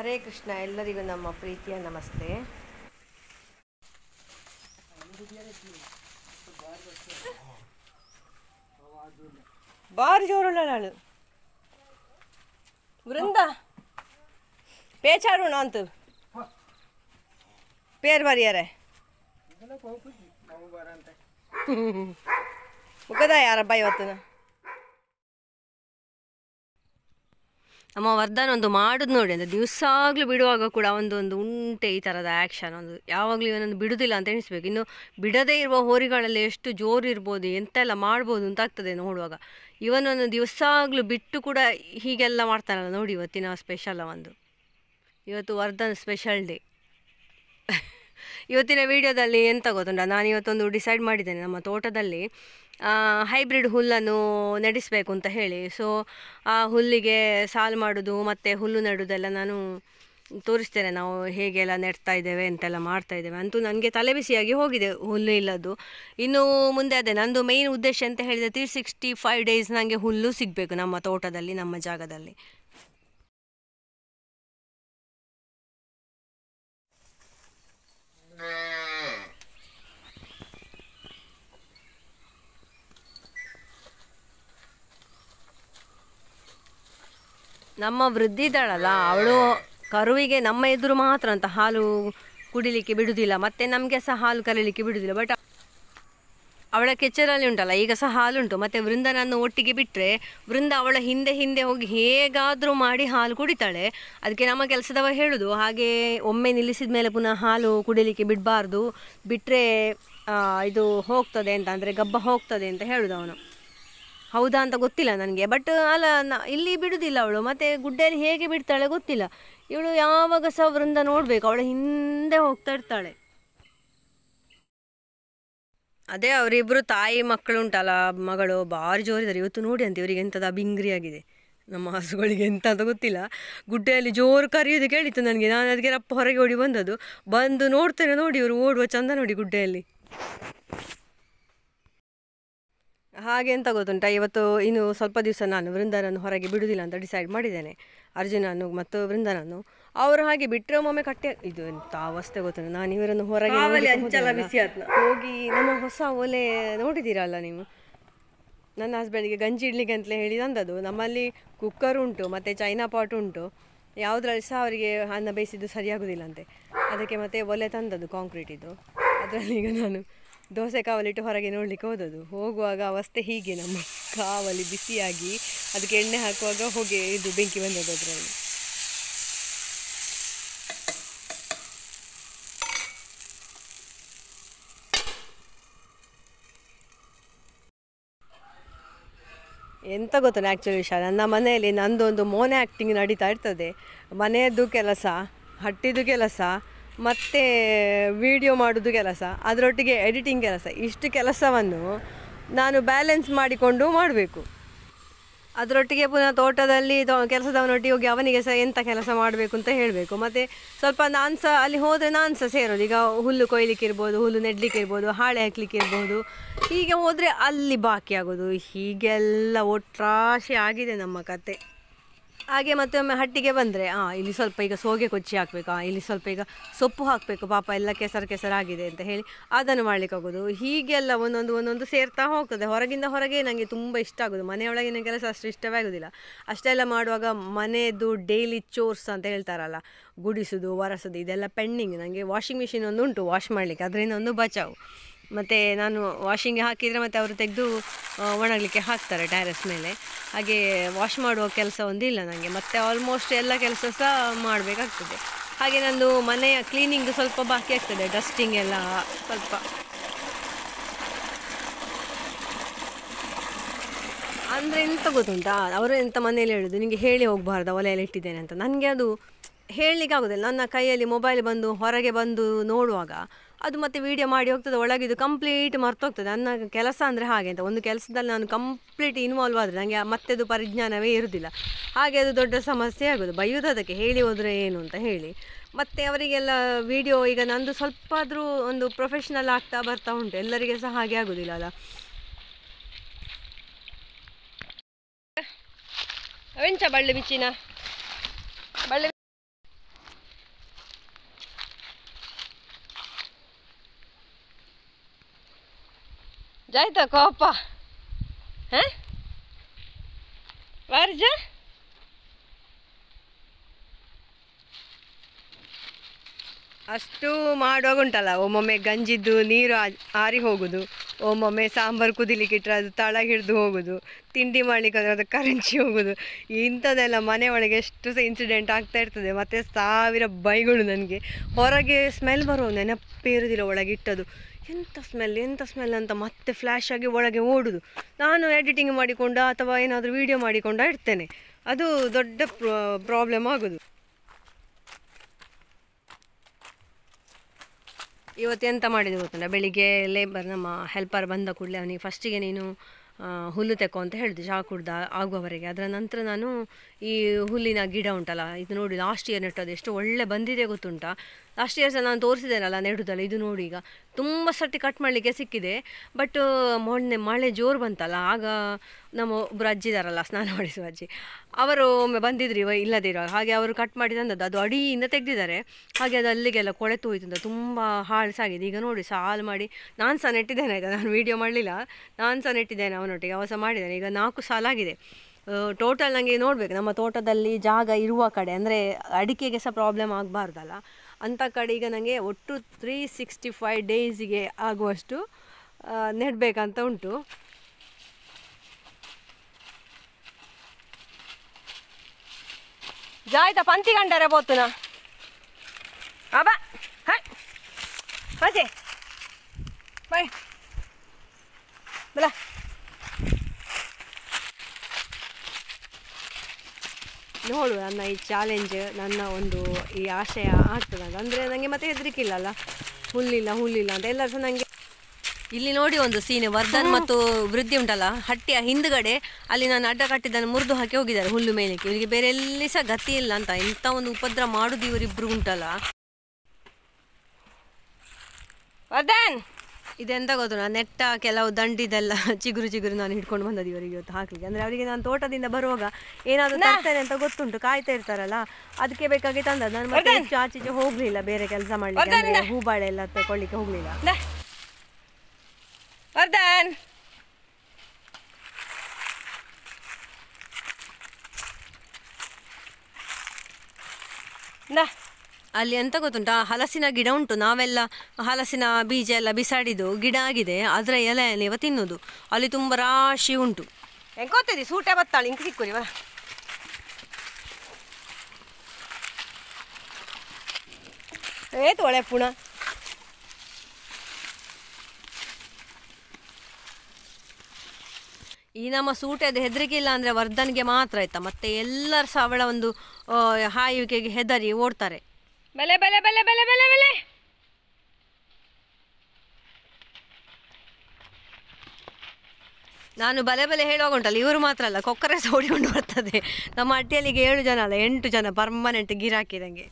ಹರೇ ಕೃಷ್ಣ ಎಲ್ಲರಿಗೂ ನಮ್ಮ ಪ್ರೀತಿಯ ನಮಸ್ತೆ ಬಾರಿ ಜೋರುಳ್ಳಾಳು ವೃಂದ ಪೇಚಾಡೋಣ ಅಂತ ಪೇರ್ ಬರಿಯಾರೆ ಮುಖದ ಯಾರಬ್ಬ ಇವತ್ತು ನಮ್ಮ ವರ್ಧನ್ ಒಂದು ಮಾಡುದು ನೋಡಿ ಅಂದರೆ ದಿವಸಾಗ್ಲೂ ಬಿಡುವಾಗ ಕೂಡ ಒಂದು ಒಂದು ಉಂಟೆ ಈ ಥರದ ಆ್ಯಕ್ಷನ್ ಒಂದು ಯಾವಾಗಲೂ ಇವನೊಂದು ಬಿಡುದಿಲ್ಲ ಅಂತ ಎಣಿಸ್ಬೇಕು ಇನ್ನು ಬಿಡದೇ ಇರುವ ಹೋರಿಗಳಲ್ಲಿ ಎಷ್ಟು ಜೋರು ಇರ್ಬೋದು ಎಂತೆಲ್ಲ ಮಾಡ್ಬೋದು ಅಂತ ಆಗ್ತದೆ ನೋಡುವಾಗ ಇವನೊಂದು ದಿವಸಾಗ್ಲೂ ಬಿಟ್ಟು ಕೂಡ ಹೀಗೆಲ್ಲ ಮಾಡ್ತಾನಲ್ಲ ನೋಡಿ ಇವತ್ತಿನ ಸ್ಪೆಷಲ್ ಒಂದು ಇವತ್ತು ವರ್ಧನ್ ಸ್ಪೆಷಲ್ ಡೇ ಇವತ್ತಿನ ವಿಡಿಯೋದಲ್ಲಿ ಎಂತ ಗೊತ್ತುಂಟ ನಾನು ಇವತ್ತೊಂದು ಡಿಸೈಡ್ ಮಾಡಿದ್ದೇನೆ ನಮ್ಮ ತೋಟದಲ್ಲಿ ಹೈಬ್ರಿಡ್ ಹುಲ್ಲನ್ನು ನೆಡೆಸಬೇಕು ಅಂತ ಹೇಳಿ ಸೊ ಆ ಹುಲ್ಲಿಗೆ ಸಾಲು ಮಾಡೋದು ಮತ್ತು ಹುಲ್ಲು ನೆಡೋದೆಲ್ಲ ನಾನು ತೋರಿಸ್ತೇನೆ ನಾವು ಹೇಗೆಲ್ಲ ನೆಡ್ತಾ ಇದ್ದೇವೆ ಅಂತೆಲ್ಲ ಮಾಡ್ತಾ ಇದ್ದೇವೆ ಅಂತೂ ನನಗೆ ತಲೆ ಬಿಸಿಯಾಗಿ ಹೋಗಿದೆ ಹುಲ್ಲು ಇಲ್ಲದ್ದು ಇನ್ನು ಮುಂದೆ ಅದೇ ನಂದು ಮೇಯ್ನ್ ಉದ್ದೇಶ ಅಂತ ಹೇಳಿದರೆ ತ್ರೀ ಸಿಕ್ಸ್ಟಿ ಫೈವ್ ಡೇಸ್ ನನಗೆ ಹುಲ್ಲು ಸಿಗಬೇಕು ನಮ್ಮ ತೋಟದಲ್ಲಿ ನಮ್ಮ ಜಾಗದಲ್ಲಿ ನಮ್ಮ ವೃದ್ಧಿ ಇದ್ದಾಳಲ್ಲ ಅವಳು ಕರುವಿಗೆ ನಮ್ಮ ಎದುರು ಮಾತ್ರ ಅಂತ ಹಾಲು ಕುಡಿಲಿಕ್ಕೆ ಬಿಡುವುದಿಲ್ಲ ಮತ್ತೆ ನಮಗೆ ಸಹ ಹಾಲು ಕರೀಲಿಕ್ಕೆ ಬಿಡುವುದಿಲ್ಲ ಬಟ್ ಅವಳ ಕೆಚ್ಚರಲ್ಲಿ ಉಂಟಲ್ಲ ಈಗ ಸಹ ಹಾಲುಂಟು ಮತ್ತು ವೃಂದನನ್ನು ಒಟ್ಟಿಗೆ ಬಿಟ್ಟರೆ ವೃಂದ ಅವಳ ಹಿಂದೆ ಹಿಂದೆ ಹೋಗಿ ಹೇಗಾದರೂ ಮಾಡಿ ಹಾಲು ಕುಡಿತಾಳೆ ಅದಕ್ಕೆ ನಮ್ಮ ಕೆಲಸದವ ಹೇಳೋದು ಹಾಗೆ ಒಮ್ಮೆ ನಿಲ್ಲಿಸಿದ ಮೇಲೆ ಪುನಃ ಹಾಲು ಕುಡಿಲಿಕ್ಕೆ ಬಿಡಬಾರ್ದು ಬಿಟ್ಟರೆ ಇದು ಹೋಗ್ತದೆ ಅಂತ ಅಂದರೆ ಗಬ್ಬ ಹೋಗ್ತದೆ ಅಂತ ಹೇಳೋದು ಅವನು ಹೌದಾ ಅಂತ ಗೊತ್ತಿಲ್ಲ ನನಗೆ ಬಟ್ ಅಲ್ಲ ನ- ಇಲ್ಲಿ ಬಿಡುದಿಲ್ಲ ಅವಳು ಮತ್ತೆ ಗುಡ್ಡೆಯಲ್ಲಿ ಹೇಗೆ ಬಿಡ್ತಾಳೆ ಗೊತ್ತಿಲ್ಲ ಇವಳು ಯಾವಾಗ ಸಹ ವೃಂದ ನೋಡಬೇಕು ಅವಳ ಹಿಂದೆ ಹೋಗ್ತಾ ಇರ್ತಾಳೆ ಅದೇ ಅವರಿಬ್ಬರು ತಾಯಿ ಮಕ್ಕಳು ಉಂಟಲ್ಲ ಮಗಳು ಭಾರಿ ಜೋರಿದ್ದಾರೆ ಇವತ್ತು ನೋಡಿ ಅಂತ ಇವರಿಗೆ ಎಂಥದ್ದು ಬಿಂಗ್ರಿ ಆಗಿದೆ ನಮ್ಮ ಹಸುಗಳಿಗೆ ಎಂತ ಅಂತ ಗೊತ್ತಿಲ್ಲ ಗುಡ್ಡೆಯಲ್ಲಿ ಜೋರು ಕರೆಯೋದು ಕೇಳಿತ್ತು ನನಗೆ ನಾನು ಅದಕ್ಕೆ ರಪ್ಪ ಹೊರಗೆ ಓಡಿ ಬಂದದ್ದು ಬಂದು ನೋಡ್ತೇನೆ ನೋಡಿ ಇವರು ಓಡುವ ಚಂದ ನೋಡಿ ಗುಡ್ಡೆಯಲ್ಲಿ ಹಾಗೆ ಅಂತ ಗೊತ್ತುಂಟ ಇವತ್ತು ಇನ್ನು ಸ್ವಲ್ಪ ದಿವಸ ನಾನು ವೃಂದನನ್ನು ಹೊರಗೆ ಬಿಡುವುದಿಲ್ಲ ಅಂತ ಡಿಸೈಡ್ ಮಾಡಿದ್ದೇನೆ ಅರ್ಜುನನ್ನು ಮತ್ತು ವೃಂದನನ್ನು ಅವರು ಹಾಗೆ ಬಿಟ್ಟರೆ ಒಮ್ಮೊಮ್ಮೆ ಕಟ್ಟೆ ಇದು ಎಂತ ಅವಸ್ಥೆ ಗೊತ್ತುಂಟ ನಾನು ಇವರನ್ನು ಹೊರಗೆ ನೋಡ್ಲಿಕ್ಕೆ ಹೋದೆನಲ್ಲ, ಹೋಗಿ ನಮ್ಮ ಹೊಸ ಒಲೆ ನೋಡಿದ್ದೀರಲ್ಲ ನೀವು ನನ್ನ ಹಸ್ಬೆಂಡಿಗೆ ಗಂಜಿ ಇಡ್ಲಿಕ್ಕೆ ಅಂತಲೇ ಹೇಳಿ ತಂದದ್ದು ನಮ್ಮಲ್ಲಿ ಕುಕ್ಕರ್ ಉಂಟು ಮತ್ತು ಚೈನಾ ಪಾಟ್ ಉಂಟು ಯಾವುದ್ರಲ್ಲಿ ಸಹ ಅವರಿಗೆ ಅನ್ನ ಬೇಯಿಸಿದ್ದು ಸರಿಯಾಗೋದಿಲ್ಲ ಅಂತೆ ಅದಕ್ಕೆ ಮತ್ತೆ ಒಲೆ ತಂದದ್ದು ಕಾಂಕ್ರೀಟಿದ್ದು ಅದರಲ್ಲಿ ಈಗ ನಾನು ದೋಸೆ ಕಾವಲಿಟ್ಟು ಹೊರಗೆ ನೋಡಲಿಕ್ಕೆ ಹೋದದ್ದು ಹೋಗುವಾಗ ಅವಸ್ಥೆ ಹೀಗೆ ನಮ್ಮ ಕಾವಲಿ ಬಿಸಿಯಾಗಿ ಅದಕ್ಕೆ ಎಣ್ಣೆ ಹಾಕುವಾಗ ಹೊಗೆ ಇದು ಬೆಂಕಿ ಬಂದದ್ದು ಅದರಲ್ಲಿ ಎಂತ ಗೊತ್ತಲ್ಲ ಆ್ಯಕ್ಚುಲಿ ವಿಷಯ ನನ್ನ ಮನೆಯಲ್ಲಿ ನಂದೊಂದು ಮೋನೆ ಆ್ಯಕ್ಟಿಂಗ್ ನಡೀತಾ ಇರ್ತದೆ ಮನೆಯದ್ದು ಕೆಲಸ ಹಟ್ಟಿದ್ದು ಕೆಲಸ ಮತ್ತು ವಿಡಿಯೋ ಮಾಡೋದು ಕೆಲಸ ಅದರೊಟ್ಟಿಗೆ ಎಡಿಟಿಂಗ್ ಕೆಲಸ ಇಷ್ಟು ಕೆಲಸವನ್ನು ನಾನು ಬ್ಯಾಲೆನ್ಸ್ ಮಾಡಿಕೊಂಡು ಮಾಡಬೇಕು ಅದರೊಟ್ಟಿಗೆ ಪುನಃ ತೋಟದಲ್ಲಿ ತೊ- ಕೆಲಸದವನೊಟ್ಟಿಗೆ ಹೋಗಿ ಅವನಿಗೆ ಸಹ ಎಂಥ ಕೆಲಸ ಮಾಡಬೇಕು ಅಂತ ಹೇಳಬೇಕು ಮತ್ತು ಸ್ವಲ್ಪ ನಾನು ಸಹ ಅಲ್ಲಿ ಹೋದರೆ ನಾನು ಸಹ ಸೇರೋದು ಈಗ ಹುಲ್ಲು ಕೊಯ್ಲಿಕ್ಕೆ ಇರ್ಬೋದು ಹುಲ್ಲು ನೆಡ್ಲಿಕ್ಕೆ ಇರ್ಬೋದು ಹಾಳೆ ಹಾಕ್ಲಿಕ್ಕೆ ಇರ್ಬೋದು ಹೀಗೆ ಹೋದರೆ ಅಲ್ಲಿ ಬಾಕಿ ಆಗೋದು ಹೀಗೆಲ್ಲ ಒಟ್ರಾಶಿ ಆಗಿದೆ ನಮ್ಮ ಕತೆ ಹಾಗೆ ಮತ್ತೊಮ್ಮೆ ಹಟ್ಟಿಗೆ ಬಂದರೆ ಹಾಂ ಇಲ್ಲಿ ಸ್ವಲ್ಪ ಈಗ ಸೋಗೆ ಕೊಚ್ಚಿ ಹಾಕಬೇಕು ಇಲ್ಲಿ ಸ್ವಲ್ಪ ಈಗ ಸೊಪ್ಪು ಹಾಕಬೇಕು ಪಾಪ ಎಲ್ಲ ಕೆಸರು ಕೆಸರಾಗಿದೆ ಅಂತ ಹೇಳಿ ಅದನ್ನು ಮಾಡ್ಲಿಕ್ಕೆ ಆಗೋದು ಹೀಗೆಲ್ಲ ಒಂದೊಂದು ಒಂದೊಂದು ಸೇರ್ತಾ ಹೋಗ್ತದೆ ಹೊರಗಿಂದ ಹೊರಗೆ ನನಗೆ ತುಂಬ ಇಷ್ಟ ಆಗೋದು ಮನೆಯೊಳಗಿನ ಕೆಲಸ ಅಷ್ಟು ಇಷ್ಟವೇ ಆಗೋದಿಲ್ಲ ಅಷ್ಟೆಲ್ಲ ಮಾಡುವಾಗ ಮನೆಯದು ಡೈಲಿ ಚೋರ್ಸ್ ಅಂತ ಹೇಳ್ತಾರಲ್ಲ ಗುಡಿಸೋದು ಒರೆಸೋದು ಇದೆಲ್ಲ ಪೆಂಡಿಂಗ್ ನನಗೆ ವಾಷಿಂಗ್ ಮಿಷಿನ್ ಒಂದು ಉಂಟು ವಾಶ್ ಮಾಡಲಿಕ್ಕೆ ಅದರಿಂದ ಒಂದು ಬಚಾವು ಮತ್ತು ನಾನು ವಾಷಿಂಗ್ಗೆ ಹಾಕಿದರೆ ಮತ್ತು ಅವರು ತೆಗೆದು ಒಣಗಲಿಕ್ಕೆ ಹಾಕ್ತಾರೆ ಟ್ಯಾರೆಸ್ ಮೇಲೆ ಹಾಗೆ ವಾಶ್ ಮಾಡುವ ಕೆಲಸ ಒಂದಿಲ್ಲ ನನಗೆ ಮತ್ತು ಆಲ್ಮೋಸ್ಟ್ ಎಲ್ಲ ಕೆಲಸ ಸಹ ಮಾಡಬೇಕಾಗ್ತದೆ ಹಾಗೆ ನಂದು ಮನೆಯ ಕ್ಲೀನಿಂಗ್ ಸ್ವಲ್ಪ ಬಾಕಿ ಆಗ್ತದೆ ಡಸ್ಟಿಂಗ್ ಎಲ್ಲ ಸ್ವಲ್ಪ ಅಂದರೆ ಎಂತ ಗೊತ್ತುಂಟಾ ಅವರು ಎಂತ ಮನೇಲಿ ಹೇಳೋದು ನಿಮಗೆ ಹೇಳಿ ಹೋಗಬಾರ್ದು ಒಲೆಯಲ್ಲಿ ಇಟ್ಟಿದ್ದೇನೆ ಅಂತ ನನಗೆ ಅದು ಹೇಳಲಿಕ್ಕೆ ಆಗೋದಿಲ್ಲ ನನ್ನ ಕೈಯಲ್ಲಿ ಮೊಬೈಲ್ ಬಂದು ಹೊರಗೆ ಬಂದು ನೋಡುವಾಗ ಅದು ಮತ್ತೆ ವೀಡಿಯೋ ಮಾಡಿ ಹೋಗ್ತದೆ ಒಳಗಿದು ಕಂಪ್ಲೀಟ್ ಮರ್ತೋಗ್ತದೆ ನನ್ನ ಕೆಲಸ ಅಂದರೆ ಹಾಗೆ ಅಂತ ಒಂದು ಕೆಲಸದಲ್ಲಿ ನಾನು ಕಂಪ್ಲೀಟ್ ಇನ್ವಾಲ್ವ್ ಆದರೆ ನನಗೆ ಮತ್ತೆದು ಪರಿಜ್ಞಾನವೇ ಇರುವುದಿಲ್ಲ ಹಾಗೆ ಅದು ದೊಡ್ಡ ಸಮಸ್ಯೆ ಆಗೋದು ಬೈಯೋದು ಅದಕ್ಕೆ ಹೇಳಿ ಹೋದರೆ ಏನು ಅಂತ ಹೇಳಿ ಮತ್ತು ಅವರಿಗೆಲ್ಲ ವಿಡಿಯೋ ಈಗ ನಂದು ಸ್ವಲ್ಪ ಆದರೂ ಒಂದು ಪ್ರೊಫೆಷ್ನಲ್ ಆಗ್ತಾ ಬರ್ತಾ ಉಂಟು ಎಲ್ಲರಿಗೆ ಸಹ ಹಾಗೆ ಆಗೋದಿಲ್ಲ ಅಲ್ಲ ಅವೆಂಚ ಬಳ್ಳಿ ಬಿಚ್ಚಿನ ಬಳ್ಳಿ ಜಾಯ್ತಾ ಕೋಪ ಹಾಂ ವಾರ್ಜ ಅಷ್ಟು ಮಾಡುವಾಗ ಉಂಟಲ್ಲ ಒಮ್ಮೊಮ್ಮೆ ಗಂಜಿದ್ದು ನೀರು ಆ- ಆರಿ ಹೋಗುದು ಒಮ್ಮೊಮ್ಮೆ ಸಾಂಬಾರು ಕುದಿಲಿಕ್ಕೆ ಇಟ್ಟರೆ ಅದು ತಳ ಹಿಡಿದು ಹೋಗುದು ತಿಂಡಿ ಮಾಡ್ಲಿಕ್ಕೆ ಹೋದ್ರೆ ಅದು ಕರಂಚಿ ಹೋಗುದು ಇಂಥದ್ದೆಲ್ಲ ಮನೆ ಒಳಗೆ ಎಷ್ಟು ಸಹ ಇನ್ಸಿಡೆಂಟ್ ಆಗ್ತಾ ಇರ್ತದೆ ಮತ್ತು ಸಾವಿರ ಬೈಗಳು ನನಗೆ ಹೊರಗೆ ಸ್ಮೆಲ್ ಬರೋ ನೆನಪೇ ಇರೋದಿಲ್ಲ ಒಳಗೆ ಇಟ್ಟದು ಎಂಥ ಸ್ಮೆಲ್ ಎಂಥ ಸ್ಮೆಲ್ ಅಂತ ಮತ್ತೆ ಫ್ಲ್ಯಾಶ್ ಆಗಿ ಒಳಗೆ ಓಡುದು ನಾನು ಎಡಿಟಿಂಗ್ ಮಾಡಿಕೊಂಡ ಅಥವಾ ಏನಾದರೂ ವೀಡಿಯೋ ಮಾಡಿಕೊಂಡ ಇಡ್ತೇನೆ ಅದು ದೊಡ್ಡ ಪ್ರಾಬ್ಲಮ್ ಆಗೋದು ಇವತ್ತು ಎಂತ ಮಾಡಿದೆ ಗೊತ್ತುಂಟ ಬೆಳಿಗ್ಗೆ ಲೇಬರ್ ನಮ್ಮ ಹೆಲ್ಪರ್ ಬಂದ ಕೂಡಲೇ ಅವನಿಗೆ ಫಸ್ಟಿಗೆ ನೀನು ಆ, ಹುಲ್ಲು ತೆಕ್ಕೋ ಅಂತ ಹೇಳಿದೆ ಚಹಾ ಕುಡ್ದ ಆಗುವವರೆಗೆ ಅದರ ನಂತರ ನಾನು ಈ ಹುಲ್ಲಿನ ಗಿಡ ಉಂಟಲ್ಲ ಇದು ನೋಡಿ ಲಾಸ್ಟ್ ಇಯರ್ ನೆಟ್ಟದು ಎಷ್ಟು ಒಳ್ಳೆ ಬಂದಿದೆ ಗೊತ್ತುಂಟಾ ಲಾಸ್ಟ್ ಇಯರ್ ಸಹ ನಾನು ತೋರಿಸಿದ್ದೇನಲ್ಲ ನೆಡುದಲ್ಲ ಇದು ನೋಡಿ ಈಗ ತುಂಬ ಸರ್ತಿ ಕಟ್ ಮಾಡಲಿಕ್ಕೆ ಸಿಕ್ಕಿದೆ ಬಟ್ ಮೊನ್ನೆ ಮಳೆ ಜೋರು ಬಂತಲ್ಲ ಆಗ ನಮ್ಮ ಒಬ್ಬರು ಅಜ್ಜಿ ಇದಾರಲ್ಲ ಸ್ನಾನ ಮಾಡಿಸುವ ಅಜ್ಜಿ ಅವರು ಒಮ್ಮೆ ಬಂದಿದ್ರು ಇವ ಇಲ್ಲದಿರುವಾಗ ಹಾಗೆ ಅವರು ಕಟ್ ಮಾಡಿ ತಂದದ್ದು ಅದು ಅಡಿಯಿಂದ ತೆಗೆದಿದ್ದಾರೆ ಹಾಗೆ ಅದು ಅಲ್ಲಿಗೆಲ್ಲ ಕೊಳೆತು ಹೋಯ್ತು ಅಂತ ತುಂಬ ಹಾಳು ಸಾಗಿದೆ ಈಗ ನೋಡಿ ಸಾಲು ಮಾಡಿ ನಾನು ಸಹ ನೆಟ್ಟಿದ್ದೇನೆ ಆಯಿತಾ ನಾನು ವೀಡಿಯೋ ಮಾಡಲಿಲ್ಲ ನಾನು ಸಹ ನೆಟ್ಟಿದ್ದೇನೆ ಅವನೊಟ್ಟಿಗೆ ಅವ ಸಹ ಮಾಡಿದ್ದಾನೆ ಈಗ ನಾಲ್ಕು ಸಾಲಾಗಿದೆ ಟೋಟಲ್ ನನಗೆ ನೋಡಬೇಕು ನಮ್ಮ ತೋಟದಲ್ಲಿ ಜಾಗ ಇರುವ ಕಡೆ ಅಂದರೆ ಅಡಿಕೆಗೆ ಸಹ ಪ್ರಾಬ್ಲಮ್ ಆಗಬಾರ್ದಲ್ಲ ಅಂಥ ಕಡೆ ಈಗ ನನಗೆ ಒಟ್ಟು ತ್ರೀ ಸಿಕ್ಸ್ಟಿ ಫೈವ್ ಡೇಸಿಗೆ ಆಗುವಷ್ಟು ಆ, ನೆಡಬೇಕಂತ ಉಂಟು ಜಾಯ್ತಾ ಪಂತಿ ಕಂಡರೆ ಬೋತುನ ಅಬ ಹಾಯ್ ಹಾಜೆ ಬಾಯ್ ಬಲ ನೋಡು ನನ್ನ ಈ ಚಾಲೆಂಜ್ ನನ್ನ ಒಂದು ಈ ಆಶಯ ಆಗ್ತದೆ ಅಂತ ಅಂದರೆ ನನಗೆ ಮತ್ತೆ ಹೆದರಿಕೆ ಇಲ್ಲಲ್ಲ ಹುಲ್ಲಿಲ್ಲ ಹುಲ್ಲಿಲ್ಲ ಅಂತ ಎಲ್ಲರೂ ಸಹ ನನಗೆ ಇಲ್ಲಿ ನೋಡಿ ಒಂದು ಸೀನ್ ವರ್ಧನ್ ಮತ್ತು ವೃದ್ಧಿ ಉಂಟಲ್ಲ ಹಟ್ಟಿಯ ಹಿಂದ್ಗಡೆ ಅಲ್ಲಿ ನಾನು ಅಡ್ಡ ಕಟ್ಟಿದ್ದನ್ನು ಮುರಿದು ಹಾಕಿ ಹೋಗಿದ್ದಾರೆ ಹುಲ್ಲು ಮೇಲಕ್ಕೆ ಇವರಿಗೆ ಬೇರೆ ಎಲ್ಲಿ ಸಹ ಗತಿ ಇಲ್ಲ ಅಂತ ಇಂಥ ಒಂದು ಉಪದ್ರ ಮಾಡುದು ಇವರಿಬ್ರು ಉಂಟಲ್ಲ ವರ್ಧನ್ ಇದೆಂತ ಗೊತ್ತು ನಾನು ನೆಟ್ಟ ಕೆಲವು ದಂಡಿದೆಲ್ಲ ಚಿಗುರು ಚಿಗುರು ನಾನು ಹಿಡ್ಕೊಂಡು ಬಂದದ್ದು ಇವರಿಗೆ ಇವತ್ತು ಹಾಕ್ಲಿಕ್ಕೆ ಅಂದ್ರೆ ಅವರಿಗೆ ನಾನು ತೋಟದಿಂದ ಬರುವಾಗ ಏನಾದರೂ ತರ್ತೇನೆ ಅಂತ ಗೊತ್ತುಂಟು ಕಾಯ್ತಾ ಇರ್ತಾರಲ್ಲ ಅದಕ್ಕೆ ಬೇಕಾಗಿ ತಂದದ್ದು ನಾನು ಮತ್ತೆ ಹೆಚ್ಚು ಆಚೀಚೆ ಹೋಗ್ಲಿಲ್ಲ ಬೇರೆ ಕೆಲಸ ಮಾಡ್ಲಿಕ್ಕೆ ಅಂದ್ರೆ ಹೂಬಾಳೆ ಎಲ್ಲ ತಗೊಳ್ಳಿಕ್ಕೆ ಹೋಗ್ಲಿಲ್ಲ ವರ್ಧನ್ ಅಲ್ಲಿ ಎಂತ ಗೊತ್ತುಂಟಾ ಹಲಸಿನ ಗಿಡ ಉಂಟು ನಾವೆಲ್ಲ ಹಲಸಿನ ಬೀಜ ಎಲ್ಲ ಬಿಸಾಡಿದ್ದು ಗಿಡ ಆಗಿದೆ ಅದರ ಎಲೆ ನೀವು ತಿನ್ನೋದು ಅಲ್ಲಿ ತುಂಬ ರಾಶಿ ಉಂಟು ಹೆಂಗೆ ಗೊತ್ತಿದೆ ಸೂಟೆ ಬತ್ತಾಳೆ ಹಿಂಗೆ ಸಿಕ್ಕೋರಿ ಬರ ಏತು ಒಳ್ಳೆ ಪುಣ ಈ ನಮ್ಮ ಸೂಟದ ಹೆದರಿಕೆ ಇಲ್ಲ ಅಂದರೆ ವರ್ಧನ್ಗೆ ಮಾತ್ರ ಆಯ್ತಾ ಮತ್ತೆ ಎಲ್ಲರೂ ಸಹ ಅವಳ ಒಂದು ಆ, ಹಾಯುವಿಕೆಗೆ ಹೆದರಿ ಓಡ್ತಾರೆ ಬೆಲೆ ಬೆಲೆ ಬೆಲೆ ಬೆಲೆ ಬೆಲೆ ಬೆಲೆ ನಾನು ಬಲೆ ಬಲೆ ಹೇಳುವಾಗ ಉಂಟಲ್ಲ ಇವರು ಮಾತ್ರ ಅಲ್ಲ ಕೊಕ್ಕರೆ ಸಹ ಓಡಿಕೊಂಡು ಬರ್ತದೆ ನಮ್ಮ ಅಟ್ಟಿಯಲ್ಲಿಗೆ ಏಳು ಜನ ಅಲ್ಲ ಎಂಟು ಜನ ಪರ್ಮನೆಂಟ್ ಗಿರಾಕಿದಂಗೆ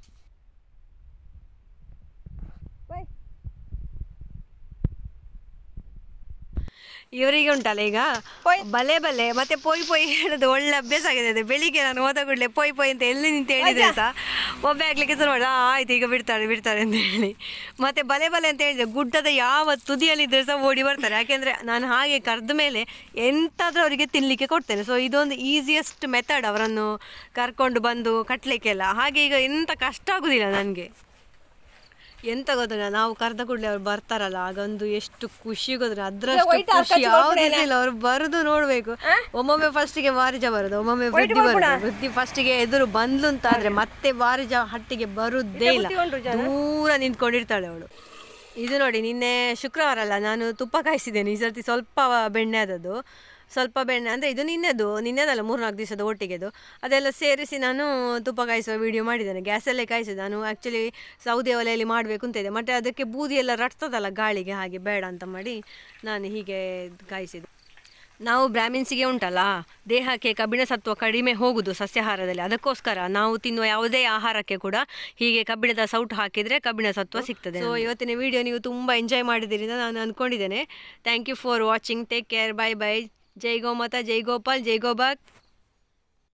ಇವರಿಗೆ ಉಂಟಲ್ಲ ಈಗ ಬಲೆ ಬಲೆ ಮತ್ತೆ ಪೊಯ್ ಪೊಯ್ ಹೇಳೋದು ಒಳ್ಳೆ ಅಭ್ಯಾಸ ಆಗಿದೆ ಅದು ಬೆಳಿಗ್ಗೆ ನಾನು ಹೋದ ಕೂಡಲೇ ಪೊಯ್ ಪೊಯ್ ಅಂತ ಎಲ್ಲಿ ನಿಂತು ಹೇಳಿದ್ರೆ ಸಹ ಒಬ್ಬೆ ಆಗ್ಲಿಕ್ಕೆ ಶುರು ಮಾಡಿ ಆಯ್ತು ಈಗ ಬಿಡ್ತಾಳೆ ಬಿಡ್ತಾಳೆ ಅಂತ ಹೇಳಿ ಮತ್ತೆ ಬಲೆ ಬಲೆ ಅಂತ ಹೇಳಿದ್ರೆ ಗುಡ್ಡದ ಯಾವ ತುದಿಯಲ್ಲಿದ್ದರೆ ಸಹ ಓಡಿ ಬರ್ತಾರೆ ಯಾಕೆಂದ್ರೆ ನಾನು ಹಾಗೆ ಕರೆದ ಮೇಲೆ ಎಂತಾದ್ರೂ ಅವರಿಗೆ ತಿನ್ನಲಿಕ್ಕೆ ಕೊಡ್ತೇನೆ ಸೊ ಇದೊಂದು ಈಸಿಯೆಸ್ಟ್ ಮೆಥಡ್ ಅವರನ್ನು ಕರ್ಕೊಂಡು ಬಂದು ಕಟ್ಟಲಿಕ್ಕೆಲ್ಲ ಹಾಗೆ ಈಗ ಎಂತ ಕಷ್ಟ ಆಗುದಿಲ್ಲ ನನಗೆ ಎಂತ ಗೊತ್ತಿಲ್ಲ ನಾವು ಕರೆದ ಕೂಡಲೇ ಅವ್ರು ಬರ್ತಾರಲ್ಲ ಆಗೊಂದು ಎಷ್ಟು ಖುಷಿ ಗೊತ್ತಿಲ್ಲ ಅದ್ರಷ್ಟು ಖುಷಿ ಯಾವುದಿಲ್ಲ ಇಲ್ಲ ಅವ್ರು ಬರುದು ನೋಡ್ಬೇಕು ಒಮ್ಮೊಮ್ಮೆ ಫಸ್ಟಿಗೆ ವಾರಿಜ ಬರುದು ಒಮ್ಮೊಮ್ಮೆ ವೃದ್ಧಿ ಬರುದು ವೃದ್ಧಿ ಫಸ್ಟಿಗೆ ಎದುರು ಬಂದ್ಲು ಅಂತ ಆದ್ರೆ ಮತ್ತೆ ವಾರಿಜ ಹಟ್ಟಿಗೆ ಬರುದೇ ಇಲ್ಲ ದೂರ ನಿಂತ್ಕೊಂಡಿರ್ತಾಳೆ ಅವಳು ಇದು ನೋಡಿ ನಿನ್ನೆ ಶುಕ್ರವಾರ ಅಲ್ಲ ನಾನು ತುಪ್ಪ ಕಾಯಿಸಿದ್ದೇನೆ ಈ ಸರ್ತಿ ಸ್ವಲ್ಪ ಬೆಣ್ಣೆ ಆದದ್ದು ಸ್ವಲ್ಪ ಬೆಣ್ಣೆ ಅಂದರೆ ಇದು ನಿನ್ನೆದು ನಿನ್ನೆದಲ್ಲ ಮೂರ್ನಾಲ್ಕು ದಿವಸದ ಒಟ್ಟಿಗೆದು ಅದೆಲ್ಲ ಸೇರಿಸಿ ನಾನು ತುಪ್ಪ ಕಾಯಿಸುವ ವಿಡಿಯೋ ಮಾಡಿದ್ದೇನೆ ಗ್ಯಾಸಲ್ಲೇ ಕಾಯಿಸಿದೆ ನಾನು ಆ್ಯಕ್ಚುಲಿ ಸೌದೆ ಒಲೆಯಲ್ಲಿ ಮಾಡಬೇಕು ಅಂತ ಇದೆ ಮತ್ತು ಅದಕ್ಕೆ ಬೂದಿ ಎಲ್ಲ ರಟ್ತದಲ್ಲ ಗಾಳಿಗೆ ಹಾಗೆ ಬೇಡ ಅಂತ ಮಾಡಿ ನಾನು ಹೀಗೆ ಕಾಯಿಸಿದ್ದು ನಾವು ಬ್ರಾಹ್ಮಿನ್ಸಿಗೆ ಉಂಟಲ್ಲ ದೇಹಕ್ಕೆ ಕಬ್ಬಿಣ ಸತ್ವ ಕಡಿಮೆ ಹೋಗುದು ಸಸ್ಯಾಹಾರದಲ್ಲಿ ಅದಕ್ಕೋಸ್ಕರ ನಾವು ತಿನ್ನುವ ಯಾವುದೇ ಆಹಾರಕ್ಕೆ ಕೂಡ ಹೀಗೆ ಕಬ್ಬಿಣದ ಸೌಟು ಹಾಕಿದರೆ ಕಬ್ಬಿಣ ಸತ್ವ ಸಿಗ್ತದೆ ಸೊ ಇವತ್ತಿನ ವಿಡಿಯೋ ನೀವು ತುಂಬ ಎಂಜಾಯ್ ಮಾಡಿದ್ದೀರಿ ಅಂತ ನಾನು ಅಂದ್ಕೊಂಡಿದ್ದೇನೆ thank you for watching take care bye bye ಜೈ ಗೋಮಾತಾ ಜೈ ಗೋಪಾಲ್ ಜೈ ಗೋಬಾಕ್